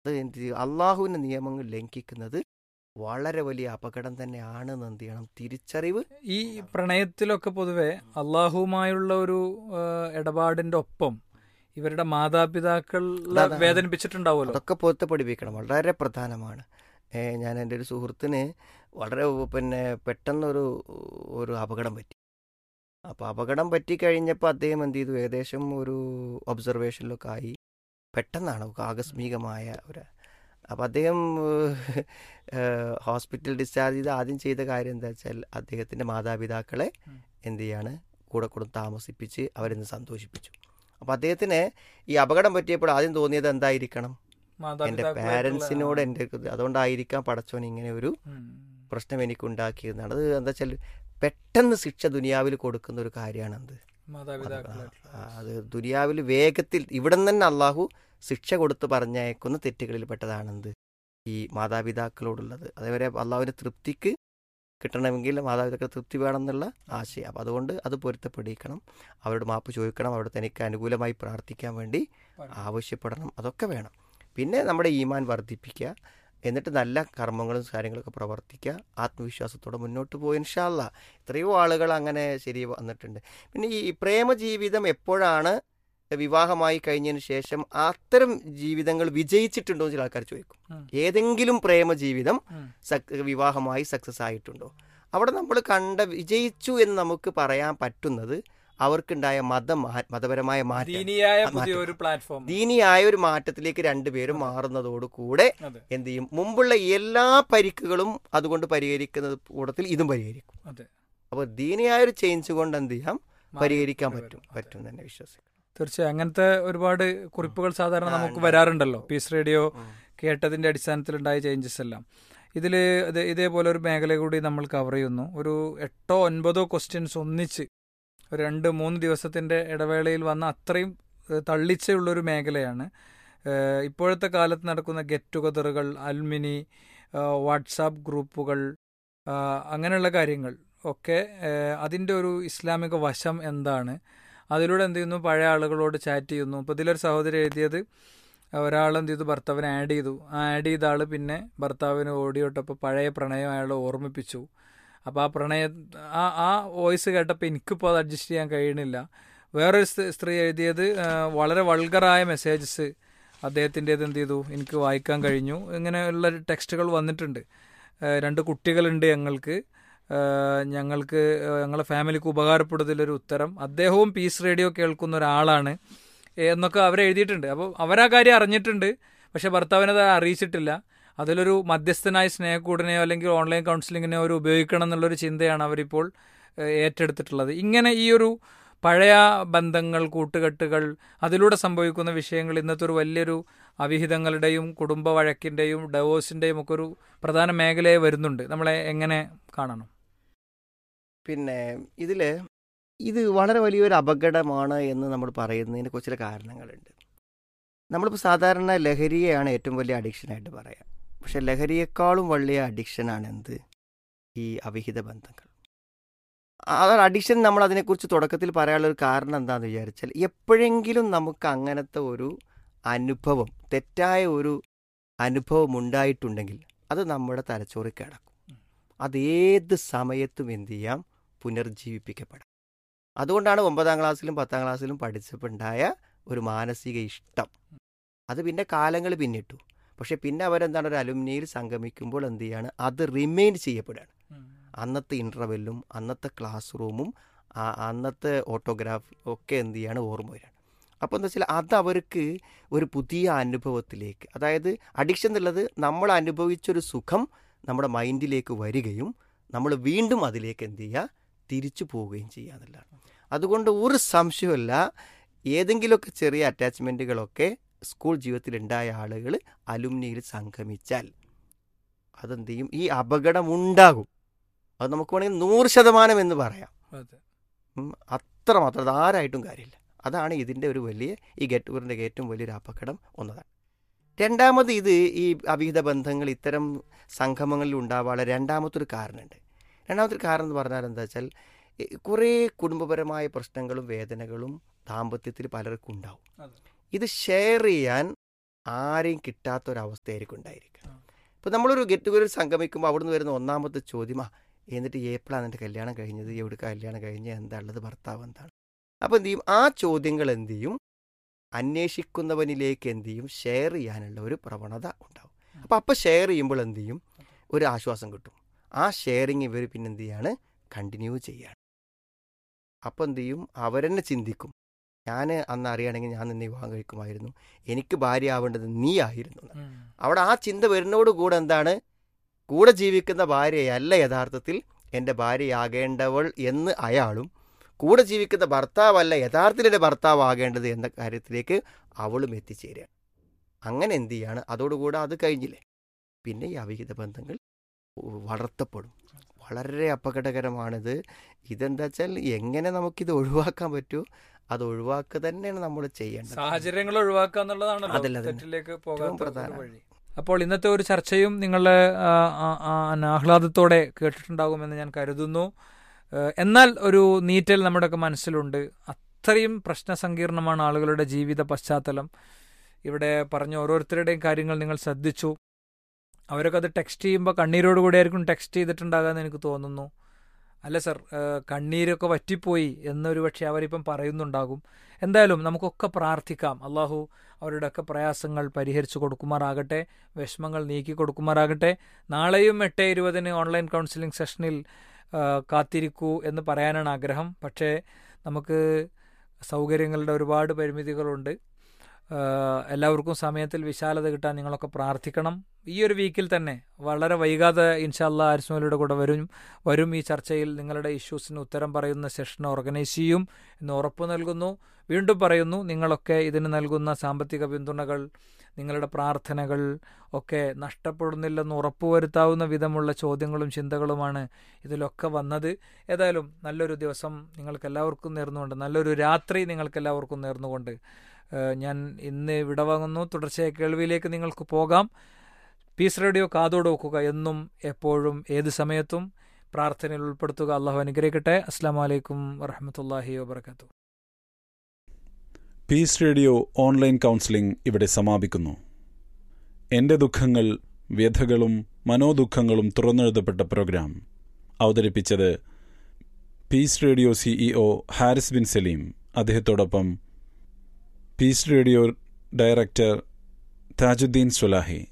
അത് എന്ത് ചെയ്യും? അള്ളാഹുവിൻ്റെ നിയമങ്ങൾ ലംഘിക്കുന്നത് വളരെ വലിയ അപകടം തന്നെയാണെന്ന് എന്ത് ചെയ്യണം തിരിച്ചറിവ് ഈ പ്രണയത്തിലൊക്കെ പൊതുവെ അള്ളാഹുവുമായുള്ള ഒരു ആ, ഇടപാടിന്റെ ഒപ്പം ഇവരുടെ മാതാപിതാക്കളെ അതാ- വേദനിപ്പിച്ചിട്ടുണ്ടാവുമല്ലോ അതൊക്കെ പൊരുത്തപ്പെടിപ്പിക്കണം വളരെ പ്രധാനമാണ് ഏ, ഞാൻ എൻ്റെ ഒരു സുഹൃത്തിന് വളരെ പിന്നെ പെട്ടെന്നൊരു ഒരു അപകടം പറ്റി അപ്പോൾ അപകടം പറ്റിക്കഴിഞ്ഞപ്പോൾ അദ്ദേഹം എന്ത് ചെയ്തു ഏകദേശം ഒരു ഒബ്സർവേഷനിലൊക്കെ ആയി പെട്ടെന്നാണ് ആകസ്മികമായ ഒരു അപ്പോൾ അദ്ദേഹം ഏഹ്, ഹോസ്പിറ്റൽ ഡിസ്ചാർജ് ചെയ്ത് ആദ്യം ചെയ്ത കാര്യം എന്താ വെച്ചാൽ അദ്ദേഹത്തിൻ്റെ മാതാപിതാക്കളെ ഉം. എന്ത് ചെയ്യാണ് കൂടെ കൂടെ താമസിപ്പിച്ച് അവരെന്ന് സന്തോഷിപ്പിച്ചു അപ്പോൾ അദ്ദേഹത്തിന് ഈ അപകടം പറ്റിയപ്പോൾ ആദ്യം തോന്നിയത് എന്തായിരിക്കണം എൻ്റെ മാതാപിതാക്കളായിട്ടുള്ള- പാരൻസിനോട് എൻ്റെ ഇത് അതുകൊണ്ടായിരിക്കാം പടച്ചോൻ ഇങ്ങനെ ഒരു ഉം. പ്രശ്നം എനിക്ക് ഉണ്ടാക്കിയതാണ് അത് എന്താ വെച്ചാൽ പെട്ടെന്ന് ശിക്ഷ ദുനിയാവിൽ കൊടുക്കുന്ന ഒരു കാര്യമാണ് എന്ത് മാതാപിതാക്കളായിട്ടുള്ള ആ, അത് ദുനിയാവിൽ വേഗത്തിൽ ഇവിടെ നിന്ന് തന്നെ അള്ളാഹു ശിക്ഷ കൊടുത്ത് പറഞ്ഞയക്കുന്ന തെറ്റുകളിൽ പെട്ടതാണെന്ത് ഈ മാതാപിതാക്കളോടുള്ളത് അതേവരെ അള്ളാഹുവിൻ്റെ തൃപ്തിക്ക് കിട്ടണമെങ്കിൽ മാതാപിതാക്കൾ തൃപ്തി വേണമെന്നുള്ള ആശയം അപ്പം അതുകൊണ്ട് അത് പൊരുത്തപ്പെടിക്കണം അവരോട് മാപ്പ് ചോദിക്കണം അവരോട് തനിക്ക് അനുകൂലമായി പ്രാർത്ഥിക്കാൻ വേണ്ടി ആവശ്യപ്പെടണം അതൊക്കെ വേണം പിന്നെ നമ്മുടെ ഈമാൻ വർദ്ധിപ്പിക്കുക എന്നിട്ട് നല്ല കർമ്മങ്ങളും കാര്യങ്ങളൊക്കെ പ്രവർത്തിക്കുക ആത്മവിശ്വാസത്തോടെ മുന്നോട്ട് പോയി ഇൻഷാല്ല എത്രയോ ആളുകൾ അങ്ങനെ ശരി വന്നിട്ടുണ്ട് പിന്നെ ഈ പ്രേമജീവിതം എപ്പോഴാണ് വിവാഹമായി കഴിഞ്ഞതിന് ശേഷം അത്തരം ജീവിതങ്ങൾ വിജയിച്ചിട്ടുണ്ടോ എന്ന് ചില ആൾക്കാർ ചോദിക്കും ഉം. ഏതെങ്കിലും പ്രേമജീവിതം ഉം. സക് വിവാഹമായി സക്സസ് ആയിട്ടുണ്ടോ അവിടെ നമ്മൾ കണ്ട വിജയിച്ചു എന്ന് നമുക്ക് പറയാൻ പറ്റുന്നത് അവർക്കുണ്ടായ മതം മതപരമായ മാറ്റം ദീനിയായ ആ, പുതിയ മാറ്റം. ഒരു പ്ലാറ്റ്ഫോം ദീനിയായ ഒരു മാറ്റത്തിലേക്ക് രണ്ടുപേരും മാറുന്നതോടുകൂടെ അതെ എന്ത് ചെയ്യും മുമ്പുള്ള എല്ലാ പരിക്കുകളും അതുകൊണ്ട് പരിഹരിക്കുന്നത് കൂടത്തിൽ ഇതും പരിഹരിക്കും അതെ അപ്പോൾ ദീനിയായ ഒരു ചേഞ്ച് കൊണ്ട് എന്ത് ചെയ്യാം പരിഹരിക്കാൻ മാറി പറ്റും വരും. പറ്റും തന്നെ വിശ്വസിക്കും തീർച്ചയായും അങ്ങനത്തെ ഒരുപാട് കുറിപ്പുകൾ സാധാരണ ആ, നമുക്ക് ഉണ്ട്. വരാറുണ്ടല്ലോ പീസ് റേഡിയോ ഉം. കേട്ടതിന്റെ അടിസ്ഥാനത്തിലുണ്ടായ ചേഞ്ചസ് എല്ലാം ഇതിൽ ഇതേപോലെ ഒരു മേഖല കൂടി നമ്മൾ കവർ ചെയ്യുന്നു ഒരു എട്ടോ ഒൻപതോ ക്വസ്റ്റ്യൻസ് ഒന്നിച്ച് ഒരു രണ്ട് മൂന്ന് ദിവസത്തിന്റെ ഇടവേളയിൽ വന്ന അത്രയും ഏഹ്, തള്ളിച്ചുള്ളൊരു മേഖലയാണ് ഏഹ്, ഇപ്പോഴത്തെ കാലത്ത് നടക്കുന്ന ഗെറ്റ് ടുഗദറുകൾ അൽമിനി ഏഹ്, വാട്സാപ്പ് ഗ്രൂപ്പുകൾ ആഹ്, അങ്ങനെയുള്ള കാര്യങ്ങൾ ഒക്കെ ഏഹ്, അതിൻ്റെ ഒരു ഇസ്ലാമിക വശം എന്താണ് അതിലൂടെ എന്ത് ചെയ്യുന്നു പഴയ ആളുകളോട് ചാറ്റ് ചെയ്യുന്നു ഇപ്പോൾ ഇതിലൊരു സഹോദരി എഴുതിയത് ഒരാൾ എന്ത് ചെയ്തു ഭർത്താവിനെ ആഡ് ചെയ്തു ആ ആഡ് ചെയ്ത ആൾ പിന്നെ ഭർത്താവിന് ഓടിയോട്ടപ്പോൾ പഴയ പ്രണയം അയാളെ ഓർമ്മിപ്പിച്ചു അപ്പോൾ ആ പ്രണയ ആ ആ വോയിസ് കേട്ടപ്പോൾ എനിക്കിപ്പോൾ അത് അഡ്ജസ്റ്റ് ചെയ്യാൻ കഴിയണില്ല വേറൊരു സ്ത്രീ- സ്ത്രീ എഴുതിയത് ആ, വളരെ വൾഗറായ മെസ്സേജസ് അദ്ദേഹത്തിൻ്റേത് എന്ത് ചെയ്തു എനിക്ക് വായിക്കാൻ കഴിഞ്ഞു ഇങ്ങനെയുള്ള ടെക്സ്റ്റുകൾ വന്നിട്ടുണ്ട് ആ, രണ്ട് കുട്ടികളുണ്ട് ഞങ്ങൾക്ക് ആ, ഞങ്ങൾക്ക് ആ, ഞങ്ങളെ ഫാമിലിക്ക് ഉപകാരപ്പെടുന്നതിലൊരു ഉത്തരം അദ്ദേഹവും പീസ് റേഡിയോ കേൾക്കുന്ന ഒരാളാണ് എന്നൊക്കെ അവർ എഴുതിയിട്ടുണ്ട് അപ്പോൾ അവരാ കാര്യം അറിഞ്ഞിട്ടുണ്ട് പക്ഷെ ഭർത്താവിനത് അറിയിച്ചിട്ടില്ല അതിലൊരു മധ്യസ്ഥനായ സ്നേഹക്കൂടിനെയോ അല്ലെങ്കിൽ ഓൺലൈൻ കൗൺസിലിങ്ങിനെയോ ഒരു ഉപയോഗിക്കണം എന്നുള്ളൊരു ചിന്തയാണ് അവരിപ്പോൾ ഏഹ്, ഏറ്റെടുത്തിട്ടുള്ളത് ഇങ്ങനെ ഈ ഒരു പഴയ ബന്ധങ്ങൾ കൂട്ടുകെട്ടുകൾ അതിലൂടെ സംഭവിക്കുന്ന വിഷയങ്ങൾ ഇന്നത്തെ ഒരു വലിയൊരു അവിഹിതങ്ങളുടെയും കുടുംബ വഴക്കിൻ്റെയും ഡൈവോഴ്സിൻ്റെയും ഒക്കെ ഒരു പ്രധാന മേഖലയായി വരുന്നുണ്ട് നമ്മളെ എങ്ങനെ കാണണം പിന്നെ ഇതിൽ ഇത് വളരെ വലിയൊരു അപകടമാണ് എന്ന് നമ്മൾ പറയുന്നതിന് കുറച്ച് ചില കാരണങ്ങളുണ്ട് നമ്മളിപ്പോൾ സാധാരണ ലഹരിയെയാണ് ഏറ്റവും വലിയ അഡിക്ഷനായിട്ട് പറയാം പക്ഷെ ലഹരിയേക്കാളും വലിയ അഡിക്ഷനാണ് എന്ത് ഈ അവിഹിത ബന്ധങ്ങൾ ആ അഡിക്ഷൻ നമ്മൾ അതിനെക്കുറിച്ച് തുടക്കത്തിൽ പറയാനുള്ള ഒരു കാരണം എന്താണെന്ന് വിചാരിച്ചാൽ എപ്പോഴെങ്കിലും നമുക്ക് അങ്ങനത്തെ ഒരു അനുഭവം തെറ്റായ ഒരു അനുഭവം ഉണ്ടായിട്ടുണ്ടെങ്കിൽ അത് നമ്മുടെ തലച്ചോറിൽ കിടക്കും അതേത് സമയത്തും എന്ത് ചെയ്യാം പുനർജീവിപ്പിക്കപ്പെടാം അതുകൊണ്ടാണ് ഒമ്പതാം ക്ലാസ്സിലും പത്താം ക്ലാസ്സിലും പഠിച്ചപ്പോൾ ഉണ്ടായ ഒരു മാനസിക ഇഷ്ടം അത് പിന്നെ കാലങ്ങൾ പിന്നിട്ടു പക്ഷെ പിന്നെ അവരെന്താണ് ഒരു അലുമിനിയിൽ സംഗമിക്കുമ്പോൾ എന്ത് ചെയ്യാണ് അത് റിമെയിൻ ചെയ്യപ്പെടുകയാണ് അന്നത്തെ ഇൻ്റർവെല്ലും അന്നത്തെ ക്ലാസ് റൂമും ആ- അന്നത്തെ ഓട്ടോഗ്രാഫ് ഒക്കെ എന്ത് ചെയ്യാണ് ഓർമ്മ വരികയാണ് അപ്പോൾ എന്താ വെച്ചാൽ അത് അവർക്ക് ഒരു പുതിയ അനുഭവത്തിലേക്ക് അതായത് അഡിക്ഷൻ എന്നുള്ളത് നമ്മൾ അനുഭവിച്ചൊരു സുഖം നമ്മുടെ മൈൻഡിലേക്ക് വരികയും നമ്മൾ വീണ്ടും അതിലേക്ക് എന്ത് ചെയ്യുക തിരിച്ചു പോവുകയും ചെയ്യുക എന്നുള്ളതാണ് അതുകൊണ്ട് ഒരു സംശയമല്ല ഏതെങ്കിലുമൊക്കെ ചെറിയ അറ്റാച്ച്മെൻറ്റുകളൊക്കെ സ്കൂൾ ജീവിതത്തിൽ ഉണ്ടായ ആളുകൾ അലുമിനിയിൽ സംഗമിച്ചാൽ അതെന്ത് ചെയ്യും ഈ അപകടം ഉണ്ടാകും അത് നമുക്ക് വേണമെങ്കിൽ നൂറ് ശതമാനം എന്ന് പറയാം അതെ ഉം, അത്രമാത്രം അത് ആരായിട്ടും കാര്യമില്ല അതാണ് ഇതിൻ്റെ ഒരു വലിയ ഈ ഗെറ്റ് ടുഗറിൻ്റെ ഏറ്റവും വലിയൊരു അപകടം ഒന്നതാണ് രണ്ടാമത് ഇത് ഈ അവിഹിത ബന്ധങ്ങൾ ഇത്തരം സംഗമങ്ങളിൽ ഉണ്ടാവാനുള്ള രണ്ടാമത്തൊരു കാരണമുണ്ട് രണ്ടാമത്തെ ഒരു കാരണം എന്ന് പറഞ്ഞാൽ എന്താ വെച്ചാൽ ഈ കുറേ കുടുംബപരമായ പ്രശ്നങ്ങളും വേദനകളും ദാമ്പത്യത്തിൽ പലർക്കും ഉണ്ടാവും അതെ. ഇത് ഷെയർ ചെയ്യാൻ ആരെയും കിട്ടാത്തൊരവസ്ഥയായിരിക്കും ഉണ്ടായിരിക്കുക ഇപ്പോൾ നമ്മളൊരു ഗെറ്റ് ടുഗദർ സംഗമിക്കുമ്പോൾ അവിടുന്ന് വരുന്ന ഒന്നാമത്തെ ചോദ്യം ആ എന്നിട്ട് ഏപ്രിലാണ് എൻ്റെ കല്യാണം കഴിഞ്ഞത് എവിടെ കല്യാണം കഴിഞ്ഞ് എന്താ ഉള്ളത് ഭർത്താവ് എന്താണ് അപ്പോൾ എന്ത് ചെയ്യും ആ ചോദ്യങ്ങൾ എന്ത് ചെയ്യും അന്വേഷിക്കുന്നവനിലേക്ക് എന്ത് ചെയ്യും ഷെയർ ചെയ്യാനുള്ള ഒരു പ്രവണത ഉണ്ടാവും അപ്പോൾ അപ്പോൾ ഷെയർ ചെയ്യുമ്പോൾ എന്ത് ചെയ്യും ഒരു ആശ്വാസം കിട്ടും ആ ഷെയറിങ് ഇവർ പിന്നെ എന്ത് ചെയ്യാണ് കണ്ടിന്യൂ ചെയ്യാണ് അപ്പോൾ എന്ത് ചെയ്യും അവരെന്നെ ചിന്തിക്കും ഞാൻ അന്ന് അറിയുകയാണെങ്കിൽ ഞാൻ നിന്നെ വിവാഹം കഴിക്കുമായിരുന്നു എനിക്ക് ഭാര്യ ആവേണ്ടത് നീ ആയിരുന്നു എന്ന്. അവിടെ ആ ചിന്ത വരുന്നതോട് കൂടെ എന്താണ് കൂടെ ജീവിക്കുന്ന ഭാര്യയല്ല യഥാർത്ഥത്തിൽ എൻ്റെ ഭാര്യയാകേണ്ടവൾ എന്ന് അയാളും കൂടെ ജീവിക്കുന്ന ഭർത്താവല്ല യഥാർത്ഥത്തിൽ എൻ്റെ ഭർത്താവാകേണ്ടത് എന്ന കാര്യത്തിലേക്ക് അവളും എത്തിച്ചേരുകയാണ് അങ്ങനെ എന്ത് ചെയ്യാണ് അതോടുകൂടെ അത് കഴിഞ്ഞില്ലേ പിന്നെ ഈ അവിഹിത ബന്ധങ്ങൾ വളർത്തപ്പെടും വളരെ അപകടകരമാണിത് ഇതെന്താ വെച്ചാൽ എങ്ങനെ നമുക്കിത് ഒഴിവാക്കാൻ പറ്റുമോ അത് ഒഴിവാക്കുക തന്നെയാണ് നമ്മൾ ചെയ്യേണ്ടത് സാഹചര്യങ്ങൾ ഒഴിവാക്കുക എന്നുള്ളതാണല്ലോ അതല്ല, അതന്നെ. തെറ്റിലേക്ക് ഏറ്റവും പോകാത്ത ഒരു പ്രധാനം. വഴി അപ്പോൾ ഇന്നത്തെ ഒരു ചർച്ചയും നിങ്ങളെ ആ, ആ, ആ, ആഹ്ലാദത്തോടെ കേട്ടിട്ടുണ്ടാകുമെന്ന് ഞാൻ കരുതുന്നു ഏഹ്, എന്നാൽ ഒരു നീറ്റൽ നമ്മുടെയൊക്കെ മനസ്സിലുണ്ട് അത്രയും പ്രശ്നസങ്കീർണമാണ് ആളുകളുടെ ജീവിത പശ്ചാത്തലം ഇവിടെ പറഞ്ഞ ഓരോരുത്തരുടെയും കാര്യങ്ങൾ നിങ്ങൾ ശ്രദ്ധിച്ചു അവരൊക്കെ അത് ടെക്സ്റ്റ് ചെയ്യുമ്പോൾ കണ്ണീരോടുകൂടി ആയിരിക്കും ടെക്സ്റ്റ് ചെയ്തിട്ടുണ്ടാകാമെന്ന് എനിക്ക് തോന്നുന്നു അല്ല സർ ഏഹ്, കണ്ണീരൊക്കെ വറ്റിപ്പോയി എന്നൊരു പക്ഷേ അവരിപ്പം പറയുന്നുണ്ടാകും എന്തായാലും നമുക്കൊക്കെ പ്രാർത്ഥിക്കാം അള്ളാഹു അവരുടെയൊക്കെ പ്രയാസങ്ങൾ പരിഹരിച്ചു കൊടുക്കുമാറാകട്ടെ വിഷമങ്ങൾ നീക്കി കൊടുക്കുമാറാകട്ടെ നാളെയും എട്ട് ഇരുപതിന് ഓൺലൈൻ കൗൺസിലിംഗ് സെഷനിൽ ആ, കാത്തിരിക്കൂ എന്ന് പറയാനാണ് ആഗ്രഹം പക്ഷേ നമുക്ക് സൗകര്യങ്ങളുടെ ഒരുപാട് പരിമിതികളുണ്ട് ആ, എല്ലാവർക്കും സമയത്തിൽ വിശാലത കിട്ടാൻ നിങ്ങളൊക്കെ പ്രാർത്ഥിക്കണം ഈ ഒരു വീക്കിൽ തന്നെ വളരെ വൈകാതെ ഇൻഷാല്ല ആരിസ്മോലിയുടെ കൂടെ വരും വരും ഈ ചർച്ചയിൽ നിങ്ങളുടെ ഇഷ്യൂസിന് ഉത്തരം പറയുന്ന സെഷൻ ഓർഗനൈസ് ചെയ്യും എന്ന് ഉറപ്പു നൽകുന്നു വീണ്ടും പറയുന്നു നിങ്ങളൊക്കെ ഇതിന് നൽകുന്ന സാമ്പത്തിക പിന്തുണകൾ നിങ്ങളുടെ പ്രാർത്ഥനകൾ ഒക്കെ നഷ്ടപ്പെടുന്നില്ലെന്ന് ഉറപ്പുവരുത്താവുന്ന വിധമുള്ള ചോദ്യങ്ങളും ചിന്തകളുമാണ് ഇതിലൊക്കെ വന്നത് ഏതായാലും നല്ലൊരു ദിവസം നിങ്ങൾക്ക് എല്ലാവർക്കും നേർന്നുകൊണ്ട് നല്ലൊരു രാത്രി നിങ്ങൾക്ക് എല്ലാവർക്കും നേർന്നുകൊണ്ട് ഏഹ്, ഞാൻ ഇന്ന് വിടവാങ്ങുന്നു തുടർച്ചയായ കേൾവിയിലേക്ക് നിങ്ങൾക്ക് പോകാം പീസ് റേഡിയോ കാതോട് വെക്കുക എന്നും എപ്പോഴും ഏത് സമയത്തും പ്രാർത്ഥനയിൽ ഉൾപ്പെടുത്തുക അള്ളാഹു അനുഗ്രഹിക്കട്ടെ അസ്സാം വലൈക്കും വറഹമത്തല്ലാഹി വാബർക്കാത്തു പീസ് റേഡിയോ ഓൺലൈൻ കൗൺസിലിംഗ് ഇവിടെ സമാപിക്കുന്നു എന്റെ ദുഃഖങ്ങൾ വ്യഥകളും മനോദുഃഖങ്ങളും തുറന്നെഴുതപ്പെട്ട പ്രോഗ്രാം അവതരിപ്പിച്ചത് peace radio CEO Haris bin Saleem അദ്ദേഹത്തോടൊപ്പം പീസ് റേഡിയോ ഡയറക്ടർ താജുദ്ദീൻ സുലാഹി